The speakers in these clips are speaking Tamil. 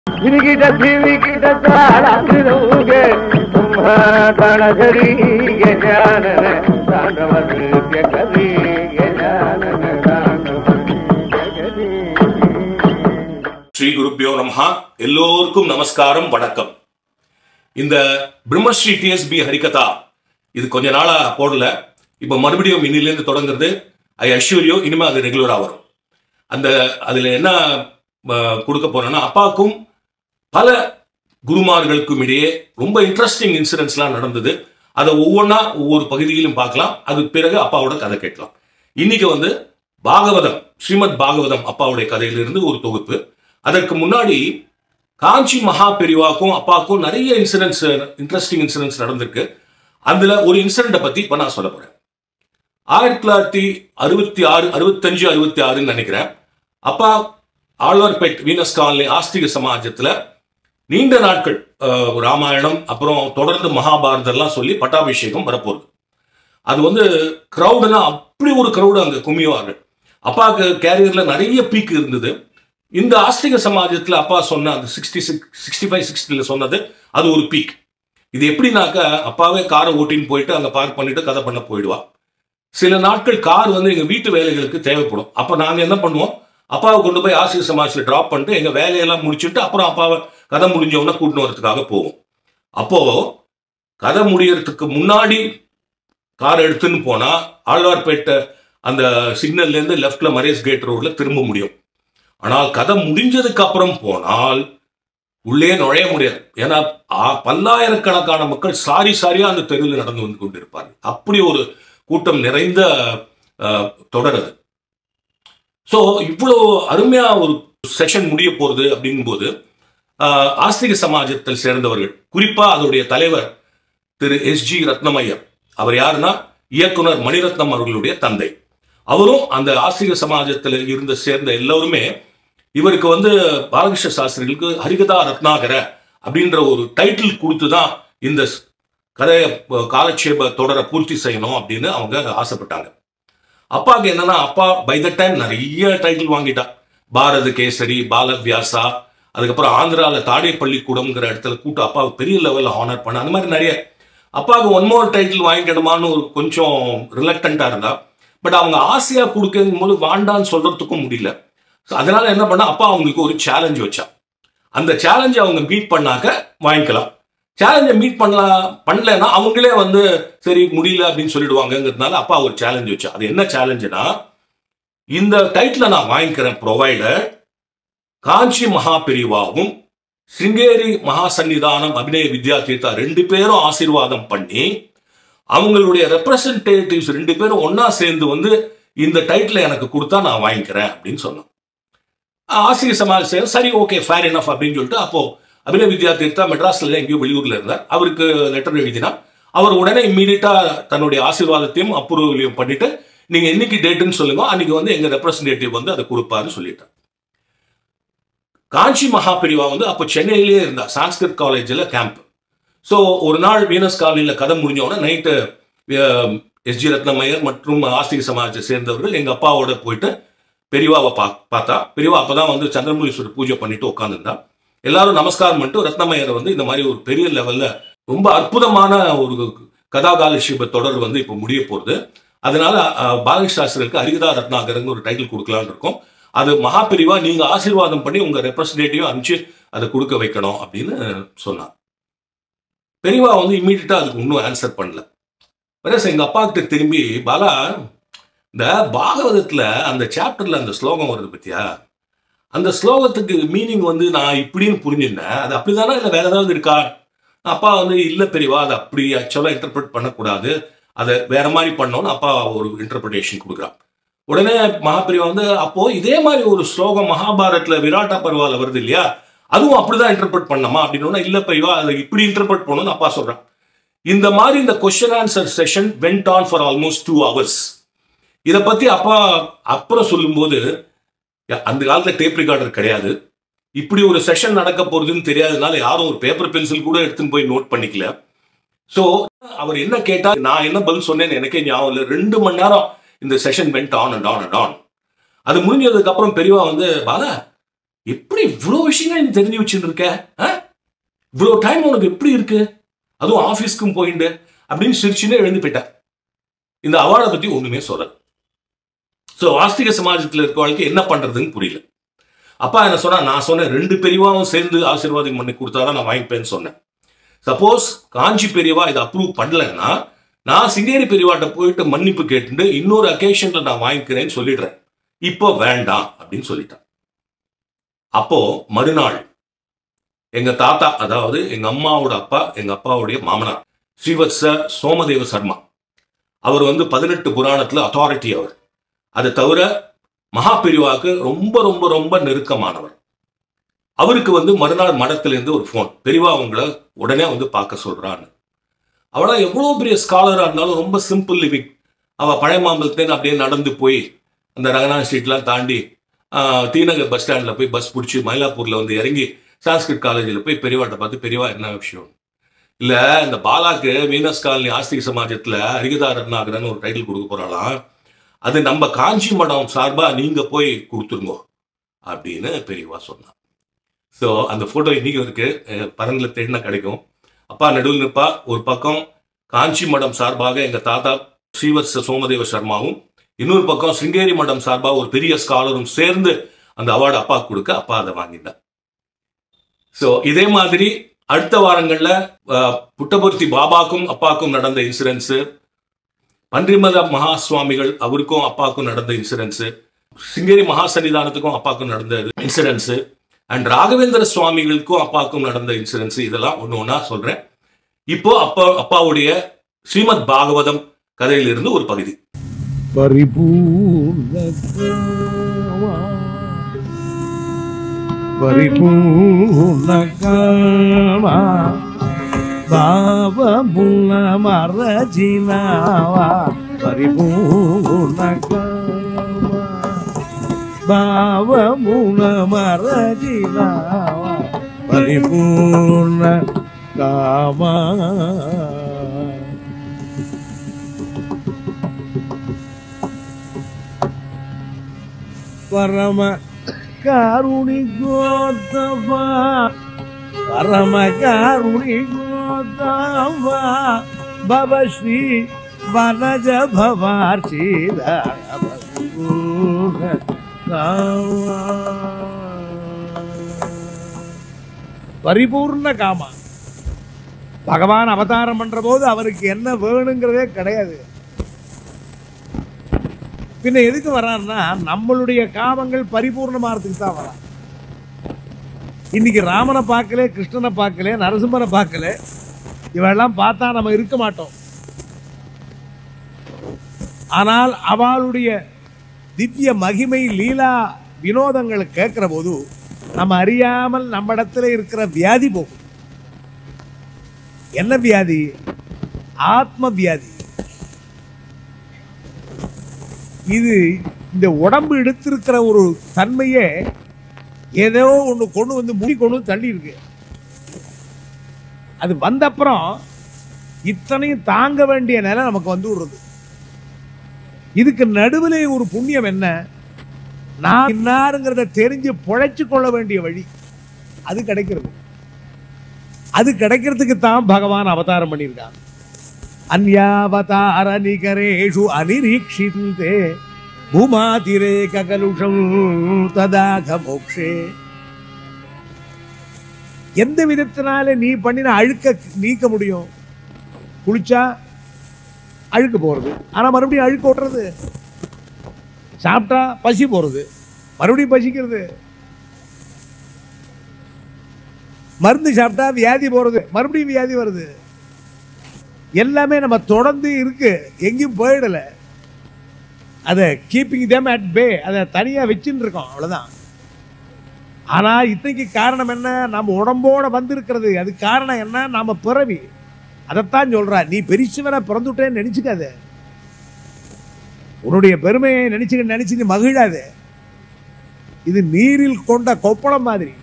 ಗಿರಿಗಿಟ ಗಿರಿಗಿಟ ತಾಳಾಗಿರುವುಗೆ ತಣಗರಿಗೆ ಜ್ಞಾನನ ತಾಂಡವರಿಗೆ ಕರಿಗೆ ಜ್ಞಾನನ ತಾಂಡವರಿಗೆ ஸ்ரீ குருப்பியோ நமஹா எல்லோருக்கும் நமஸ்காரம் வணக்கம் இந்த பிரம்மஸ்ரீ டிஎஸ்பி ஹரிகதா இது கொஞ்ச நாளா போடல இப்போ மறுபடியும் இன்னிலேருந்து தொடங்குறது ஐ அஷ்யூரியோ இனிமே அது ரெகுலரா வரும் அந்த அதுல என்ன அஹ், கொடுக்க போறேன்னா அப்பாவுக்கும் பல குருமார்களுக்கும் இடையே ரொம்ப இன்ட்ரெஸ்டிங் இன்சிடென்ட்ஸ்லாம் நடந்தது அதை ஒவ்வொன்றா ஒவ்வொரு பகுதியிலும் பார்க்கலாம் அதுக்கு பிறகு அப்பாவோட கதை கேட்கலாம் இன்னைக்கு வந்து பாகவதம் ஸ்ரீமத் பாகவதம் அப்பாவுடைய கதையிலிருந்து ஒரு தொகுப்பு அதற்கு முன்னாடி காஞ்சி மகா பெரிவாக்கும் அப்பாவுக்கும் நிறைய இன்சிடென்ட்ஸ் இன்ட்ரெஸ்டிங் இன்சிடென்ட்ஸ் நடந்திருக்கு அதுல ஒரு இன்சிடென்ட்டை பத்தி இப்ப நான் சொல்ல போறேன் ஆயிரத்தி தொள்ளாயிரத்தி அறுபத்தி ஆறு அறுபத்தஞ்சு அறுபத்தி ஆறுன்னு நினைக்கிறேன் அப்பா ஆழ்வார்பேட் வீனஸ் காலனி ஆஸ்திக சமாஜத்துல நீண்ட நாட்கள் அஹ், ராமாயணம் அப்புறம் தொடர்ந்து மகாபாரதம் எல்லாம் சொல்லி பட்டாபிஷேகம் வரப்போகுது அது வந்து க்ரௌடுனா அப்படி ஒரு க்ரௌடு அங்க குமியுவார்கள் அப்பாவுக்கு கேரியர்ல நிறைய பீக் இருந்தது இந்த ஆஸ்திக சமாஜத்துல அப்பா சொன்ன அந்த சிக்ஸ்டி சிக்ஸ் சிக்ஸ்டி ஃபைவ் சிக்ஸ்டில சொன்னது அது ஒரு பீக் இது எப்படின்னாக்கா அப்பாவே காரை ஓட்டின்னு போயிட்டு அங்க பார்க் பண்ணிட்டு கதை பண்ண போயிடுவா சில நாட்கள் கார் வந்து எங்க வீட்டு வேலைகளுக்கு தேவைப்படும் அப்ப நாங்க என்ன பண்ணுவோம் அப்பாவை கொண்டு போய் ஆசிரியர் சமாஜத்தில் டிராப் பண்ணிட்டு எங்க வேலையெல்லாம் முடிச்சுட்டு அப்புறம் அப்பாவை கதை முடிஞ்ச உடனே கூட்டின்னு வரதுக்காக போவோம் அப்போ கதை முடியறதுக்கு முன்னாடி கார் எடுத்துன்னு போனா ஆழ்வார்பேட்டை அந்த சிக்னல்ல இருந்து லெஃப்ட்ல மரேஸ் கேட் ரோட்ல திரும்ப முடியும் ஆனால் கதை முடிஞ்சதுக்கு அப்புறம் போனால் உள்ளே நுழைய முடியாது ஏன்னா ஆ- பல்லாயிரக்கணக்கான மக்கள் சாரி சாரியா அந்த தெருவில் நடந்து வந்து கொண்டிருப்பார்கள் அப்படி ஒரு கூட்டம் நிறைந்த அஹ், தொடர் அது ஸோ இவ்வளோ அருமையா ஒரு செஷன் முடிய போறது அப்படிங்கும்போது ஆஹ், ஆஸ்திக சமாஜத்தில் சேர்ந்தவர்கள் குறிப்பா அதோடைய தலைவர் திரு எஸ் ஜி ரத்னமையர் அவர் யாருன்னா இயக்குனர் மணிரத்னம் அவர்களுடைய தந்தை அவரும் அந்த ஆஸ்திக சமாஜத்தில் இருந்த சேர்ந்த எல்லோருமே இவருக்கு வந்து பாலகிருஷ்ண சாஸ்திரிகளுக்கு ஹரிகதா ரத்னாகர அப்படின்ற ஒரு டைட்டில் கொடுத்து தான் இந்த ஸ்- கதைய அஹ், காலட்சேப தொடரை பூர்த்தி செய்யணும் அப்படின்னு அவங்க ஆசைப்பட்டாங்க அப்பாவுக்கு என்னன்னா அப்பா பை த டைம் நிறைய டைட்டில் வாங்கிட்டா பாரத கேசரி பாலவியாசா அதுக்கப்புறம் ஆந்திரால தாடேப்பள்ளிக்கூடம்ங்கிற இடத்துல கூட்டு அப்பாவுக்கு பெரிய லெவல்ல ஹானர் பண்ண அந்த மாதிரி நிறைய அப்பாவுக்கு ஒன் மோர் டைட்டில் வாங்கிக்கணுமான்னு ஒரு கொஞ்சம் ரிலக்டண்டா இருந்தா பட் அவங்க ஆசையா கொடுக்கும் போது வாண்டான்னு சொல்றதுக்கும் முடியல So அதனால என்ன பண்ணா அப்பா அவங்களுக்கு ஒரு சேலஞ்ச் வச்சா அந்த சேலஞ்சை அவங்க மீட் பண்ணாக்க வாங்கிக்கலாம் சேலஞ்சை மீட் பண்ணலாம் பண்ணலைன்னா அவங்களே வந்து சரி முடியல அப்படின்னு சொல்லிடுவாங்கங்கிறதுனால அப்பா ஒரு சேலஞ்ச் வச்சா அது என்ன சேலஞ்சுனா இந்த டைட்டிலை நான் வாங்கிக்கிறேன் ப்ரொவைடர் காஞ்சி மகா பெரிவாவும் சிங்கேரி மகா சன்னிதானம் அபிநய வித்யா தீர்த்தா ரெண்டு பேரும் ஆசீர்வாதம் பண்ணி அவங்களுடைய ரெப்ரசன்டேட்டிவ்ஸ் ரெண்டு பேரும் ஒண்ணா சேர்ந்து வந்து இந்த டைட்டில் எனக்கு கொடுத்தா நான் வாங்கிக்கிறேன் அப்படின்னு சொன்னோம் ஆசிரியர் சமாஜ் சேர் சரி ஓகே ஃபேர் enough அப்படின்னு சொல்லிட்டு அப்போ அபிநய வித்யா தீர்த்தா மெட்ராஸ்ல எங்கேயோ வெளியூர்ல இருந்தார் அவருக்கு லெட்டர் எழுதினா அவர் உடனே இம்மீடியட்டா தன்னுடைய ஆசீர்வாதத்தையும் அப்ரூவலையும் பண்ணிட்டு நீங்க என்னைக்கு டேட்டுன்னு சொல்லுங்க அன்னைக்கு வந்து எங்க ரெப்ரசன்டேட்டிவ் வந்து அதை கொடுப்பாருன்னு சொல்லிட்டார் காஞ்சி மகாபிரிவா வந்து அப்போ சென்னையிலேயே இருந்தா சான்ஸ்கிரிட் காலேஜில் கேம்ப் ஸோ ஒரு நாள் வீனஸ் காலனியில் கதை முடிஞ்ச உடனே நைட்டு எஸ்ஜி ரத்னமயர் மற்றும் ஆஸ்திக சமாஜத்தை சேர்ந்தவர்கள் எங்க அப்பாவோட போயிட்டு பெரியவாவை பா பார்த்தா பெரியவா அப்பதான் வந்து சந்திரமூலீஸ்வரர் பூஜை பண்ணிட்டு உட்காந்துருந்தா எல்லாரும் நமஸ்காரம் பண்ணிட்டு ரத்னமயரை வந்து இந்த மாதிரி ஒரு பெரிய லெவல்ல ரொம்ப அற்புதமான ஒரு கதாகாலட்சியப தொடர் வந்து இப்போ முடிய போகுது அதனால அஹ், பாலகிருஷ்ண சாஸ்திரிக்கு அரிகதா ரத்னாகரங்க ஒரு டைட்டில் கொடுக்கலாம்னு இருக்கோம் அது மகாபிரிவா நீங்க ஆசீர்வாதம் பண்ணி உங்க ரெப்ரஸன்டேட்டிவ் அனுப்பிச்சு அதை கொடுக்க வைக்கணும் அப்படின்னு சொன்னார் பெரியவா வந்து இம்மீடியட்டா அதுக்கு இன்னும் ஆன்சர் பண்ணல வேற எங்க அப்பா கிட்ட திரும்பி பாலா இந்த பாகவதத்துல அந்த சாப்டர்ல அந்த ஸ்லோகம் வருது பத்தியா அந்த ஸ்லோகத்துக்கு மீனிங் வந்து நான் இப்படின்னு புரிஞ்சிருந்தேன் அது அப்படிதானா இல்லை வேற ஏதாவது இருக்கா அப்பா வந்து இல்ல பெரியவா அதை அப்படி ஆக்சுவலா இன்டர்பிரட் பண்ணக்கூடாது அதை வேற மாதிரி பண்ணோம்னு அப்பா ஒரு இன்டர்பிரிட்டேஷன் கொடுக்குறான் உடனே மகாபிரிவா வந்து அப்போ இதே மாதிரி ஒரு ஸ்லோகம் மகாபாரத்ல விராட்டா பருவால வருது இல்லையா அதுவும் அப்படிதான் இன்டர்பிரட் பண்ணமா அப்படின்னு இல்ல பெரியவா அதை இப்படி இன்டர்பிரட் பண்ணணும்னு அப்பா சொல்றான் இந்த மாதிரி இந்த question answer session went on for almost two hours இதை பத்தி அப்பா அப்புறம் சொல்லும்போது அந்த காலத்துல டேப் ரெக்கார்டர் கிடையாது இப்படி ஒரு செஷன் நடக்க போறதுன்னு தெரியாதனால யாரும் ஒரு பேப்பர் பென்சில் கூட எடுத்துன்னு போய் நோட் பண்ணிக்கல சோ அவர் என்ன கேட்டா நான் என்ன பதில் சொன்னேன்னு எனக்கே ஞாபகம் இல்லை ரெண்டு மணி நேரம் இந்த session went on and on and on அது முடிஞ்சதுக்கு அப்புறம் பெரியவா வந்து பாலா எப்படி இவ்வளோ விஷயங்கள் நீ தெரிஞ்சு வச்சுட்டு இருக்க ஆ? இவ்வளோ டைம் உனக்கு எப்படி இருக்கு அதுவும் ஆஃபீஸ்க்கும் போயிட்டு அப்படின்னு சிரிச்சுன்னே எழுந்து போயிட்டேன் இந்த அவார்டை பத்தி ஒண்ணுமே சொல்லல ஸோ ஆஸ்திக சமாஜத்தில் இருக்கவங்களுக்கு என்ன பண்றதுன்னு புரியல அப்பா என்ன சொன்னா நான் சொன்னேன் ரெண்டு பெரியவாவும் சேர்ந்து ஆசீர்வாதம் பண்ணி கொடுத்தாதான் நான் வாங்கிப்பேன்னு சொன்னேன் சப்போஸ் காஞ்சி பெரியவா இதை அப்ரூவ் பண்ணலைன்னா நான் சிங்கேரி பெரியவாட்ட போயிட்டு மன்னிப்பு கேட்டுட்டு இன்னொரு அக்கேஷன்ல நான் வாங்கிக்கிறேன்னு சொல்லிடுறேன் இப்போ வேண்டாம் அப்படின்னு சொல்லிட்டான் அப்போ மறுநாள் எங்க தாத்தா அதாவது எங்க அம்மாவோட அப்பா எங்க அப்பாவுடைய மாமனார் ஸ்ரீவத்ச சோமதேவ சர்மா அவர் வந்து பதினெட்டு புராணத்துல அத்தாரிட்டி அவர் அதை தவிர மகா பெரிவாக்கு ரொம்ப ரொம்ப ரொம்ப நெருக்கமானவர் அவருக்கு வந்து மறுநாள் மடத்திலேருந்து ஒரு ஃபோன் பெரியவா அவங்கள உடனே வந்து பார்க்க சொல்றான்னு அவளா எவ்வளோ பெரிய ஸ்காலராக இருந்தாலும் ரொம்ப சிம்பிள் லிவிங் அவள் பழைய மாம்பலத்துலேருந்து அப்படியே நடந்து போய் அந்த ரங்கநாத் ஸ்ட்ரீட்லாம் தாண்டி ஆஹ், தீநகர் பஸ் ஸ்டாண்டில் போய் பஸ் பிடிச்சி மயிலாப்பூரில் வந்து இறங்கி சான்ஸ்கிரிட் காலேஜில் போய் பெரியவாட்ட பார்த்து பெரியவா என்ன விஷயம் இல்லை இந்த பாலாக்கு வீனஸ் காலனி ஆஸ்திக சமாஜத்தில் அரிகதா ரத்னாகரன் ஒரு டைட்டில் கொடுக்க போகிறாளாம் அது நம்ம காஞ்சி மடம் சார்பாக நீங்கள் போய் கொடுத்துருங்கோ அப்படின்னு பெரியவா சொன்னான் ஸோ அந்த ஃபோட்டோ இன்னைக்கு இருக்கு அஹ், பரந்துல தேடினா கிடைக்கும் அப்பா நடுவில் நிற்பா ஒரு பக்கம் காஞ்சி மடம் சார்பாக எங்க தாத்தா ஸ்ரீவத்ச சோமதேவ சர்மாவும் இன்னொரு பக்கம் சிங்கேரி மடம் சார்பாக ஒரு பெரிய ஸ்காலரும் சேர்ந்து அந்த அவார்டு அப்பா கொடுக்க அப்பா அதை வாங்கிட்டார் ஸோ இதே மாதிரி அடுத்த வாரங்கள்ல அஹ், புட்டபர்த்தி பாபாக்கும் அப்பாக்கும் நடந்த இன்சூரன்ஸ் பன்றிமத மகா சுவாமிகள் அவருக்கும் அப்பாக்கும் நடந்த இன்சூரன்ஸ் சிங்கேரி மகா சன்னிதானத்துக்கும் அப்பாக்கும் நடந்த இன்சூரன்ஸ் அண்ட் ராகவேந்திர சுவாமிகளுக்கும் அப்பாவுக்கும் நடந்த இன்சூரன்ஸ் இதெல்லாம் ஒன்று ஒன்றா சொல்றேன் இப்போ அப்பா அப்பாவுடைய ஸ்ரீமத் பாகவதம் கதையிலிருந்து ஒரு பகுதி பரிபூர்ண காமா பரிபூர்ண காமா பாவமுன மரஜினாவா பரிபூர்ண காமா பாவமுன மரஜினாவா பரிபூர்ண காமா பரம காருணி கோத்தவா பரம காருணி கோத்தவா பவ ஸ்ரீ வனஜ பவார்ச்சித பரிபூர்ண காமா பகவான் அவதாரம் பண்ற போது அவருக்கு என்ன வேணுங்கிறதே கிடையாது பின்ன எதுக்கு வர்றாருன்னா நம்மளுடைய காமங்கள் பரிபூர்ணமாகறதுக்கு தான் வரான் இன்னைக்கு ராமனை பார்க்கல கிருஷ்ணனை பார்க்கல நரசிம்மனை பார்க்கல இவெல்லாம் பார்த்தா நம்ம இருக்க மாட்டோம் ஆனால் அவளுடைய திவ்ய மகிமை லீலா வினோதங்களை கேட்கிற போது நம்ம அறியாமல் நம்ம இடத்துல இருக்கிற வியாதி போகும் என்ன வியாதி ஆத்ம வியாதி இது இந்த உடம்பு எடுத்திருக்கிற ஒரு தன்மையே ஏதோ ஒன்று கொண்டு வந்து முடி கொண்டு வந்து தள்ளி இருக்கு அது வந்த அப்புறம் இத்தனையும் தாங்க வேண்டிய நிலை நமக்கு வந்து விடுறது இதுக்கு நடுவில் ஒரு புண்ணியம் என்ன நான் இன்னாருங்கிறத தெரிஞ்சு பொழைச்சு கொள்ள வேண்டிய வழி அது கிடைக்கிறது அது கிடைக்கிறதுக்கு தான் பகவான் அவதாரம் பண்ணியிருக்கான் அந்யாவதார நிகரேஷு அனிரீட்சித்தே பூமாதிரே ககலுஷம் ததாக மோக்ஷே எந்த விதத்தினால நீ பண்ணின அழுக்க நீக்க முடியும் குளிச்சா அழுக்கு போறது ஆனா மறுபடியும் அழுக்கு ஓட்டுறது சாப்பிட்டா பசி போறது மறுபடியும் பசிக்கிறது மருந்து சாப்பிட்டா வியாதி போறது மறுபடியும் வியாதி வருது எல்லாமே நம்ம தொடர்ந்து இருக்கு எங்கேயும் போயிடல அதை கீப்பிங் them அட் பே அதை தனியாக வச்சுன்னு இருக்கோம் அவ்வளோதான் ஆனால் இத்தனைக்கு காரணம் என்ன நம்ம உடம்போட வந்திருக்கிறது அது காரணம் என்ன நாம பிறவி அதைத்தான் சொல்றா நீ பெரிசுவனை பிறந்துட்டேன்னு நினைச்சுக்காத உன்னுடைய பெருமையை நினைச்சு நினைச்சு நீ மகிழாத இது நீரில் கொண்ட கொப்பளம் மாதிரி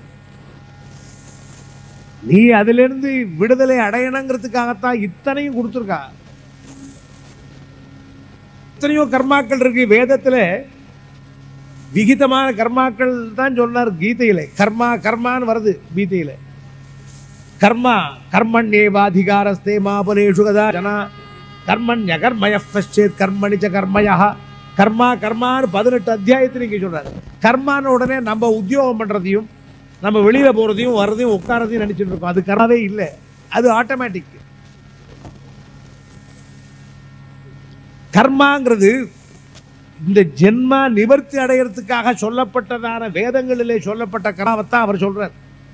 நீ அதிலிருந்து விடுதலை அடையணுங்கிறதுக்காகத்தான் இத்தனையும் கொடுத்துருக்கா இத்தனையோ கர்மாக்கள் இருக்கு வேதத்துல விகிதமான கர்மாக்கள் தான் சொன்னார் கீதையில கர்மா கர்மான்னு வருது கீதையில கர்மா கர்மண்யேவாதிகாரஸ்தே மாபலேஷு கதா ஜனா கர்மண்ய கர்மய பச்சேத் கர்மணி ச கர்மயா கர்மா கர்மான்னு பதினெட்டு அத்தியாயத்தில் இங்கே சொல்றாரு கர்மான்னு உடனே நம்ம உத்தியோகம் பண்றதையும் நம்ம வெளியில போறதையும் வர்றதையும் உட்காரதையும் நினைச்சிட்டு இருக்கோம் அது கர்மாவே இல்லை அது ஆட்டோமேட்டிக் கர்மாங்கிறது இந்த ஜென்மா நிவர்த்தி அடையறதுக்காக சொல்லப்பட்டதான வேதங்களிலே சொல்லப்பட்ட கராவத்தான் அவர் சொல்றார்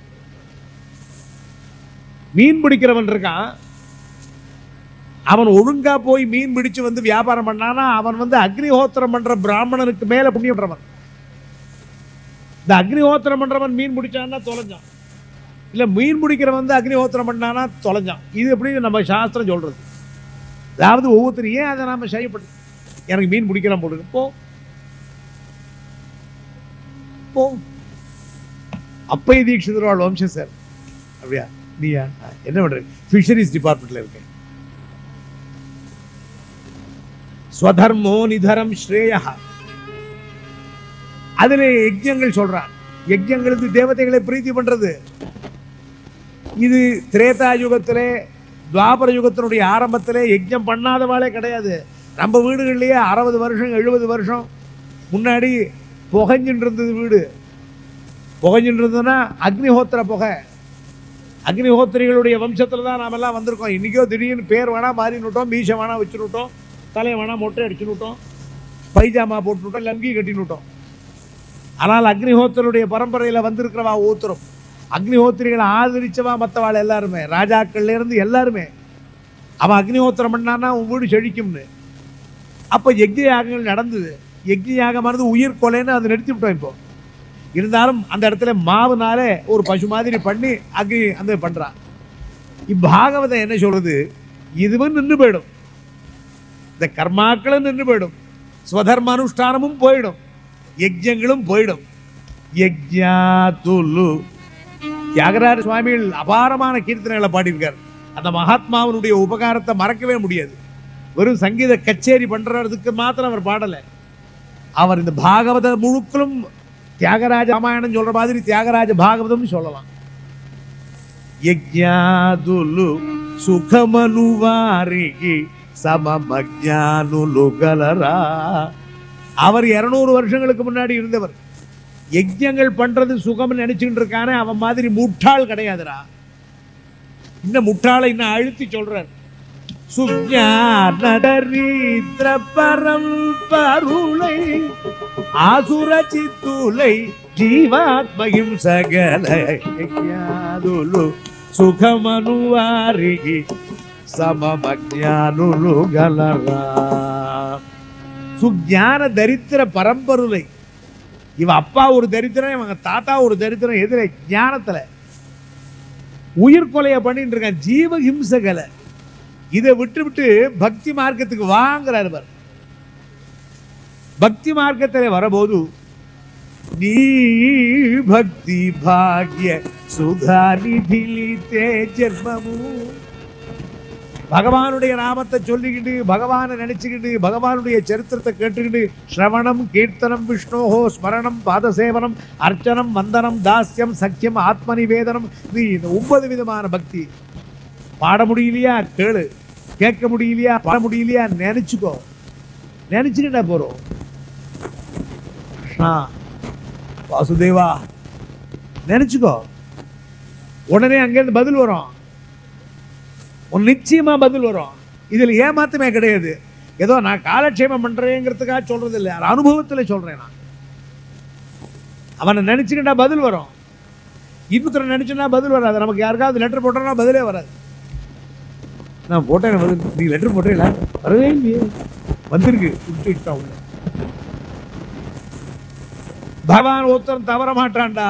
மீன் பிடிக்கிறவன் இருக்கான் அவன் ஒழுங்கா போய் மீன் பிடிச்சு வந்து வியாபாரம் பண்ணானா அவன் வந்து அக்னிஹோத்திரம் பண்ற பிராமணனுக்கு மேல புண்ணியம் பண்றவன் இந்த அக்னிஹோத்திரம் பண்றவன் மீன் பிடிச்சான்னா தொலைஞ்சான் இல்ல மீன் பிடிக்கிறவன் வந்து அக்னிஹோத்திரம் பண்ணானா தொலைஞ்சான் இது எப்படி நம்ம சாஸ்திரம் சொல்றது அதாவது ஒவ்வொருத்தரும் ஏன் அதை நாம செய்யப்பட்டு எனக்கு மீன் பிடிக்கலாம் போடுங்க போ போ அப்பை தீட்சிதரோட வம்சம் சார் அப்படியா நீயா ஆ, என்ன பண்றீங்க ஃபிஷரிஸ் டிபார்ட்மெண்ட்ல இருக்கேன் ஸ்வதர்மோ நிதரம் ஸ்ரேயா அதுல யஜ்யங்கள் சொல்றான் யஜ்யங்களுக்கு தேவதைகளை பிரீத்தி பண்றது இது திரேதா யுகத்திலே துவாபர யுகத்தினுடைய ஆரம்பத்திலே யஜ்யம் பண்ணாதவாளே கிடையாது நம்ம வீடுகள்லயே அறுபது வருஷம் எழுபது வருஷம் முன்னாடி புகைஞ்சுட்டு இருந்தது வீடு புகைஞ்சுட்டு இருந்ததுன்னா அக்னிஹோத்திர புகை அக்னிஹோத்திரிகளுடைய வம்சத்தில் தான் நாமெல்லாம் வந்திருக்கோம் இன்றைக்கோ திடீர்னு பேர் வேணா மாறினுட்டோம் மீசை வேணா வச்சுனுட்டோம் தலையை வேணா மொட்டை அடிச்சுனுட்டோம் பைஜாமா போட்டுனுட்டோம் லங்கி கட்டினுட்டோம் ஆனால் அக்னிஹோத்திரனுடைய பரம்பரையில் வந்திருக்கிறவா ஒவ்வொருத்தரும் அக்னிஹோத்திரிகளை ஆதரிச்சவா மற்றவாள் எல்லாருமே ராஜாக்கள்ல இருந்து எல்லாருமே அவன் அக்னிஹோத்திரம் பண்ணான்னா உன் வீடு செழிக்கும்னு அப்போ யஜ்ய யாகங்கள் நடந்தது யஜ்ய யாகமானது உயிர் கொலைன்னு அதை நிறுத்தி விட்டோம் இப்போ இருந்தாலும் அந்த இடத்துல மாவுனாலே ஒரு பசு மாதிரி பண்ணி அக்னி அந்த பண்றான் இப்பாகவதம் என்ன சொல்றது இதுவும் நின்று போயிடும் இந்த கர்மாக்களும் நின்று போயிடும் ஸ்வதர்ம அனுஷ்டானமும் போயிடும் யஜ்யங்களும் போயிடும் யஜ்யாதுலு தியாகராஜ சுவாமிகள் அபாரமான கீர்த்தனைகளை பாடியிருக்கார் அந்த மகாத்மாவனுடைய உபகாரத்தை மறக்கவே முடியாது வெறும் சங்கீத கச்சேரி பண்றதுக்கு மாத்திரம் அவர் பாடலை அவர் இந்த பாகவத முழுக்களும் தியாகராஜ ராமாயணம் சொல்ற மாதிரி தியாகராஜ பாகவதம் சொல்லலாம் యజ్ఞాదులు సుఖమను వారికి సమమజ్ఞానులు గలరా அவர் இருநூறு வருஷங்களுக்கு முன்னாடி இருந்தவர் யஜ்யங்கள் பண்றது சுகம்னு நினைச்சுட்டு இருக்கானே அவன் மாதிரி முட்டாள் கிடையாதுடா இன்னும் முட்டாளை இன்னும் அழுத்தி சொல்றார் சுஜானதரீத்ர பரம்பருளை ఆసుర చిత్తులై జీవాత్మహిం సగల యజ్ఞాదులు సుఖమను వారికి సమమజ్ఞానులు గలరా சுஜான தரித்திர பரம்பருளை இவ அப்பா ஒரு தரித்திரம் இவங்க தாத்தா ஒரு தரித்திரம் எதிர ஞானத்துல உயிர் கொலையை பண்ணிட்டு இருக்கான் ஜீவ ஹிம்சகலை இதை விட்டு விட்டு பக்தி மார்க்கத்துக்கு வாங்குறாரு பாரு భక్తి మార్గத்திலே வரபோது நீ భక్తి భాగ్య సుధానిధిలితే జన్మము பகவானுடைய நாமத்தை சொல்லிக்கிட்டு பகவானை நினைச்சுக்கிட்டு பகவானுடைய சரித்திரத்தை கேட்டுக்கிட்டு ஸ்ரவணம் கீர்த்தனம் விஷ்ணோஹோ ஸ்மரணம் பாதசேவனம் அர்ச்சனம் வந்தனம் தாஸ்யம் சக்கியம் ஆத்ம நிவேதனம் இது இந்த ஒன்பது விதமான பக்தி பாட முடியலையா கேளு கேட்க முடியலையா பாட முடியலையா நினைச்சுக்கோ நினைச்சுக்கிட்டா போறோம் கிருஷ்ணா வாசுதேவா நினைச்சுக்கோ உடனே அங்கேருந்து பதில் வரும் உன் நிச்சயமா பதில் வரும் இதுல ஏமாத்தமே கிடையாது ஏதோ நான் காலட்சேபம் பண்றேங்கிறதுக்காக சொல்றது இல்லை அது அனுபவத்துல சொல்றேன் நான் அவனை நினைச்சுக்கிட்டா பதில் வரும் இன்னொருத்தரை நினைச்சுன்னா பதில் வராது நமக்கு யாருக்காவது லெட்டர் போட்டோம்னா பதிலே வராது நான் போட்டேன் பதில் நீ லெட்டர் போட்டீங்களா வரவே இல்லையே வந்திருக்கு விட்டுட்டான் உள்ள பகவான் ஒருத்தன் தவற மாட்டான்டா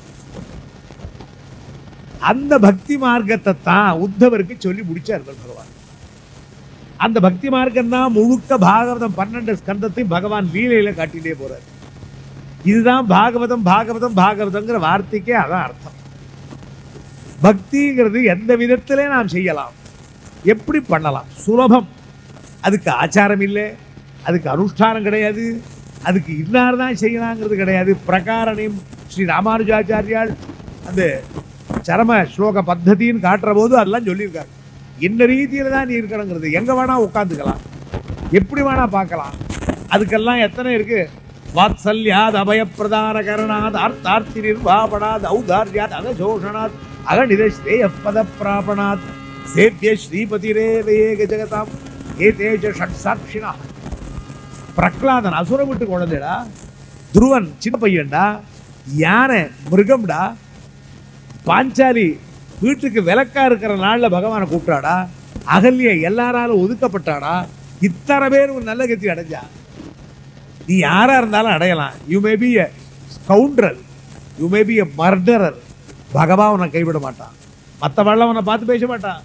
அந்த பக்தி மார்க்கத்தை தான் உத்தவருக்கு சொல்லி முடிச்சார் பகவான் அந்த பக்தி மார்க்கம் தான் முழுக்க பாகவதம் பன்னெண்டு ஸ்கந்தத்தையும் பகவான் லீலையில காட்டிட்டே போறார் இதுதான் பாகவதம் பாகவதம் பாகவதங்கிற வார்த்தைக்கே அதான் அர்த்தம் பக்திங்கிறது எந்த விதத்திலே நாம் செய்யலாம் எப்படி பண்ணலாம் சுலபம் அதுக்கு ஆச்சாரம் இல்லை அதுக்கு அனுஷ்டானம் கிடையாது அதுக்கு இன்னார் தான் செய்யலாங்கிறது கிடையாது பிரகாரணையும் ஸ்ரீ ராமானுஜாச்சாரியால் அந்த சரம ஸ்லோக பத்ததின்னு காட்டுற போது அதெல்லாம் சொல்லியிருக்காரு இந்த ரீதியில தான் நீ இருக்கணுங்கிறது எங்க வேணா உட்காந்துக்கலாம் எப்படி வேணா பார்க்கலாம் அதுக்கெல்லாம் எத்தனை இருக்கு வாத்சல்யாத் அபயப்பிரதான கரணாத் அர்த்தார்த்தி நிர்வாபணாத் ஔதார்யாத் அகசோஷணாத் அகநித ஸ்ரேய பத பிராபணாத் சேவிய ஸ்ரீபதிரேவேக ஜெகதாம் ஏதேஜ ஷட் சாட்சினா பிரகலாதன் அசுர விட்டு குழந்தைடா துருவன் சின்ன பையன்டா யானை மிருகம்டா பாஞ்சாலி வீட்டுக்கு விளக்கா இருக்கிற நாள்ல பகவானை கூப்பிட்டாடா அகல்ய எல்லாராலும் ஒதுக்கப்பட்டாடா இத்தனை பேர் ஒரு நல்ல கத்தி அடைஞ்சா நீ யாரா இருந்தாலும் அடையலாம் you may be a scoundrel you may be a murderer பகவான் உன்னை கைவிட மாட்டான் மற்றவெல்லாம் உன்னை பார்த்து பேச மாட்டான்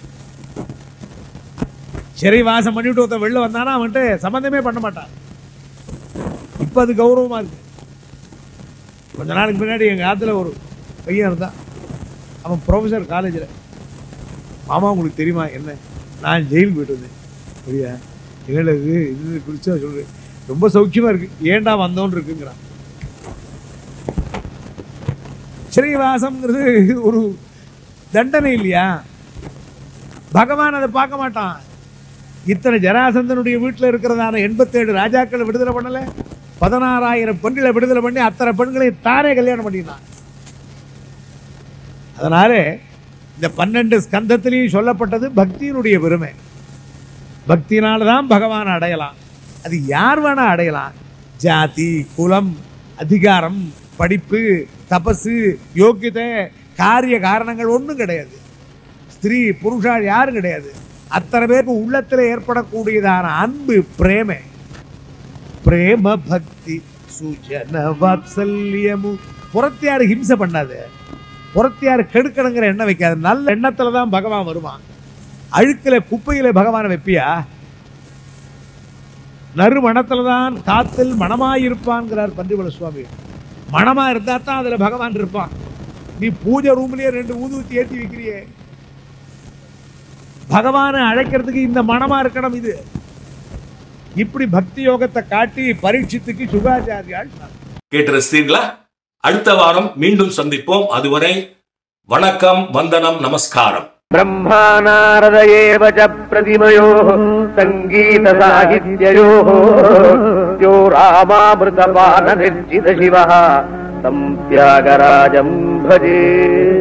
சிறை வாசம் பண்ணிவிட்டு ஒருத்தன் வெளில வந்தானா அவன்கிட்ட சம்மந்தமே பண்ண மாட்டான் இப்போ அது கௌரவமா இருக்கு கொஞ்ச நாளுக்கு முன்னாடி எங்கள் ஆத்துல ஒரு பையன் இருந்தான் அவன் ப்ரொஃபஸர் காலேஜில் மாமா உங்களுக்கு தெரியுமா என்ன நான் ஜெயில் போயிட்டு வந்தேன் சரியா இல்லை இது இது குறிச்சா சொல்கிறேன் ரொம்ப சௌக்கியமாக இருக்கு ஏன்டா வந்தோன்னு இருக்குங்கிறான் ஸ்ரீவாசம்ங்கிறது ஒரு தண்டனை இல்லையா பகவான் அதை பார்க்க மாட்டான் இத்தனை ஜராசந்தனுடைய வீட்டில் இருக்கிறதான எண்பத்தேழு ராஜாக்களை விடுதலை பண்ணல பதினாறாயிரம் பெண்களை விடுதலை பண்ணி அத்தனை பெண்களையும் தானே கல்யாணம் பண்ணினான் அதனால இந்த பன்னெண்டு ஸ்கந்தத்திலையும் சொல்லப்பட்டது பக்தியினுடைய பெருமை பக்தியினால தான் பகவான் அடையலாம் அது யார் வேணா அடையலாம் ஜாதி குலம் அதிகாரம் படிப்பு தபசு யோக்கியதை காரிய காரணங்கள் ஒன்றும் கிடையாது ஸ்திரீ புருஷா யாரும் கிடையாது அத்தனை பேருக்கு உள்ளத்தில் ஏற்படக்கூடியதான அன்பு பிரேமை பிரேம பக்தி சுஜன வாத்சல்யமு புறத்தியாரு ஹிம்சை பண்ணாது புறத்தியாரு கெடுக்கணுங்கிற எண்ணம் வைக்காது நல்ல எண்ணத்துல தான் பகவான் வருவான் அழுக்கில குப்பையில பகவானை வைப்பியா நறுமணத்துல தான் காத்தில் மனமாயிருப்பான்கிறார் பண்டிவல சுவாமி மனமா இருந்தா தான் அதுல பகவான் இருப்பான் நீ பூஜை ரூம்லயே ரெண்டு ஊதுவத்தி ஏத்தி வைக்கிறியே பகவானை அழைக்கிறதுக்கு இந்த மனமா இருக்கணும் இது இப்படி பக்தி யோகத்தை காட்டி பரீட்சித்துக்கு சுகாச்சாரியால் கேட்டு ரசித்தீர்களா அடுத்த வாரம் மீண்டும் சந்திப்போம் அதுவரை வணக்கம் வந்தனம் நமஸ்காரம் ब्रह्मानारद एव च प्रतिमयोः सङ्गीतसाहित्ययोः यो रामामृतपाननिर्जितशिवः तं त्यागराजम् भजे